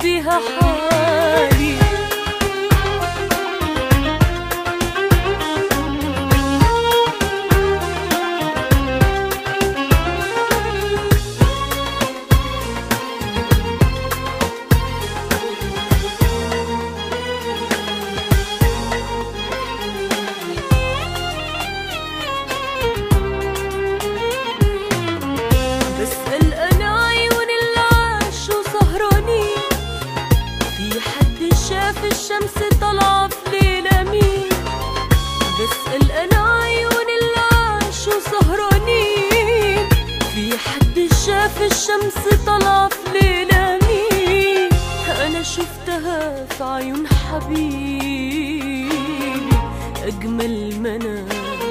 بيها حالي بسأل أنا عيون اللي عاشوا سهرانين في حد شاف الشمس طالعة في ليلة مين بسأل أنا عيون اللي عاشوا سهرانين في حد شاف الشمس طالعة في ليلة مين أنا شفتها في عيون حبيبي أجمل منام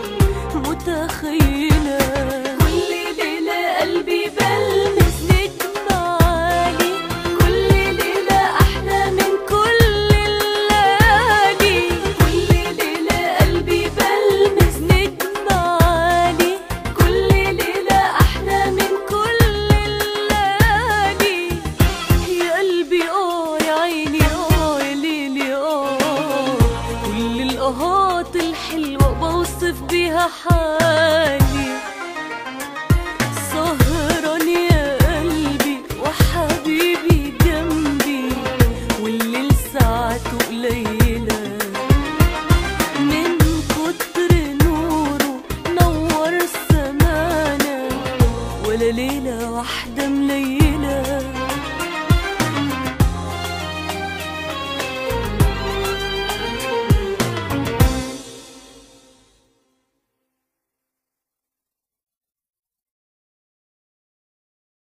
متخيلة كل ليلة قلبي بلمس نجم عالي كل ليلة أحلى من كل الليالي كل ليلة قلبي بلمس نجم عالي كل ليلة أحلى من كل الليالي يا قلبي اه يا عيني اه يا ليلي اه كل الآهات الحلوة بوصف بيها حالي سهران يا قلبي وحبيبي جنبي والليل ساعته قليلة من كتر نوره نور سمانا ولا ليلة واحدة